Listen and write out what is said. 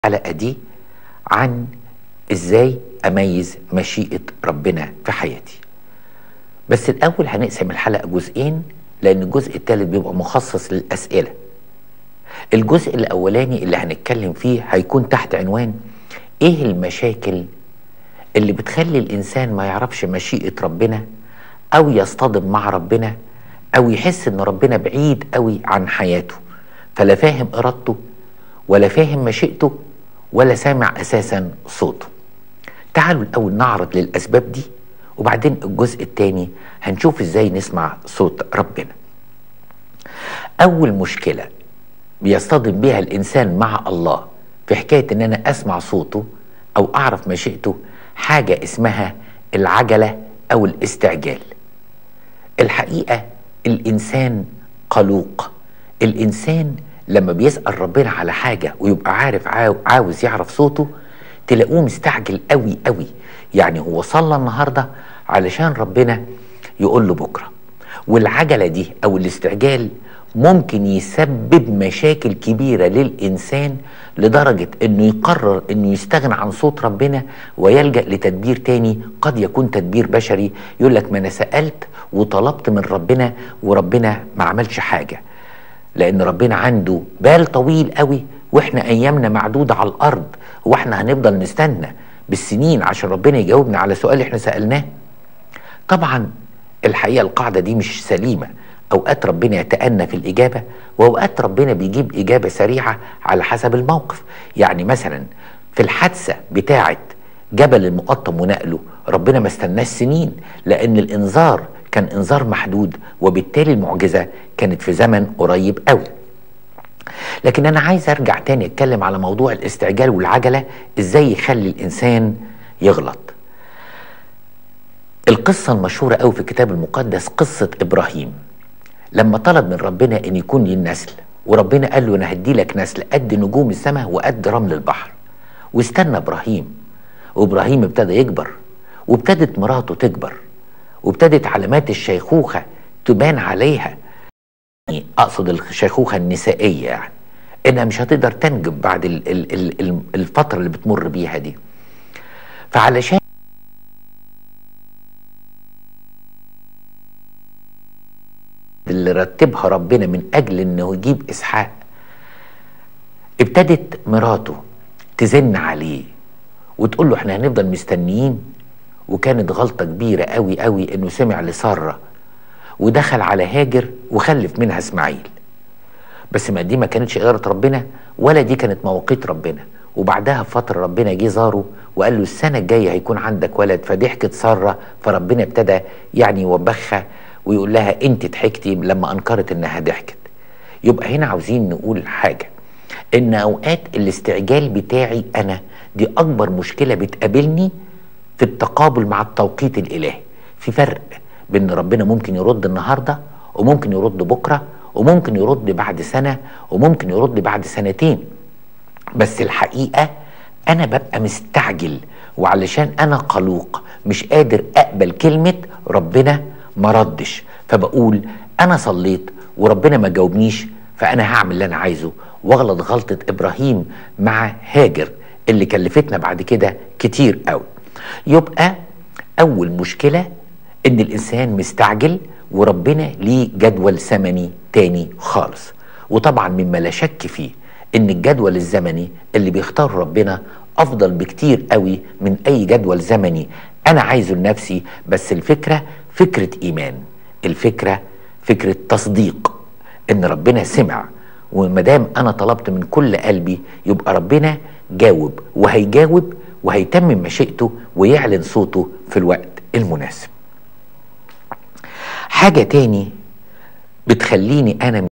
الحلقة دي عن ازاي اميز مشيئة ربنا في حياتي بس الاول هنقسم الحلقة جزئين لان الجزء الثالث بيبقى مخصص للاسئلة الجزء الاولاني اللي هنتكلم فيه هيكون تحت عنوان ايه المشاكل اللي بتخلي الانسان ما يعرفش مشيئة ربنا او يصطدم مع ربنا او يحس ان ربنا بعيد قوي عن حياته فلا فاهم ارادته ولا فاهم مشيئته ولا سامع اساسا صوته تعالوا الاول نعرض للاسباب دي وبعدين الجزء الثاني هنشوف ازاي نسمع صوت ربنا اول مشكله بيصطدم بيها الانسان مع الله في حكايه ان انا اسمع صوته او اعرف مشيئته حاجه اسمها العجله او الاستعجال الحقيقه الانسان قلوق الانسان لما بيسال ربنا على حاجه ويبقى عارف عاو عاوز يعرف صوته تلاقوه مستعجل قوي قوي يعني هو صلى النهارده علشان ربنا يقول له بكره والعجله دي او الاستعجال ممكن يسبب مشاكل كبيره للانسان لدرجه انه يقرر انه يستغنى عن صوت ربنا ويلجا لتدبير تاني قد يكون تدبير بشري يقول لك ما انا سالت وطلبت من ربنا وربنا ما عملش حاجه لان ربنا عنده بال طويل قوي واحنا ايامنا معدوده على الارض واحنا هنفضل نستنى بالسنين عشان ربنا يجاوبنا على سؤال احنا سالناه طبعا الحقيقه القاعده دي مش سليمه اوقات ربنا يتأنى في الاجابه واوقات ربنا بيجيب اجابه سريعه على حسب الموقف يعني مثلا في الحادثه بتاعه جبل المقطم ونقله ربنا ما استناش سنين لان الانذار كان انذار محدود وبالتالي المعجزه كانت في زمن قريب قوي لكن انا عايز ارجع تاني اتكلم على موضوع الاستعجال والعجله ازاي يخلي الانسان يغلط القصه المشهوره قوي في الكتاب المقدس قصه ابراهيم لما طلب من ربنا ان يكون لي النسل وربنا قال له انا هدي لك نسل قد نجوم السماء وقد رمل البحر واستنى ابراهيم وابراهيم ابتدى يكبر وابتدت مراته تكبر وابتدت علامات الشيخوخه تبان عليها يعني اقصد الشيخوخه النسائيه يعني انها مش هتقدر تنجب بعد ال ال ال الفتره اللي بتمر بيها دي فعلشان اللي رتبها ربنا من اجل انه يجيب اسحاق ابتدت مراته تزن عليه وتقول له احنا هنفضل مستنيين وكانت غلطه كبيره قوي قوي انه سمع لساره ودخل على هاجر وخلف منها اسماعيل بس ما دي ما كانتش إرادة ربنا ولا دي كانت مواقيت ربنا وبعدها بفترة ربنا جه زاره وقال له السنة الجاية هيكون عندك ولد فضحكت سارة فربنا ابتدى يعني يوبخها ويقول لها انت ضحكتي لما انكرت انها ضحكت يبقى هنا عاوزين نقول حاجة ان اوقات الاستعجال بتاعي انا دي اكبر مشكلة بتقابلني في التقابل مع التوقيت الالهي في فرق بان ربنا ممكن يرد النهارده وممكن يرد بكره وممكن يرد بعد سنه وممكن يرد بعد سنتين بس الحقيقه انا ببقى مستعجل وعلشان انا قلوق مش قادر اقبل كلمه ربنا ما ردش فبقول انا صليت وربنا ما جاوبنيش فانا هعمل اللي انا عايزه واغلط غلطه ابراهيم مع هاجر اللي كلفتنا بعد كده كتير قوي يبقى اول مشكله ان الانسان مستعجل وربنا ليه جدول زمني تاني خالص وطبعا مما لا شك فيه ان الجدول الزمني اللي بيختار ربنا افضل بكتير قوي من اي جدول زمني انا عايزه لنفسي بس الفكره فكره ايمان الفكره فكره تصديق ان ربنا سمع ومادام انا طلبت من كل قلبي يبقى ربنا جاوب وهيجاوب وهيتمم مشيئته ويعلن صوته في الوقت المناسب حاجة تاني بتخليني أنا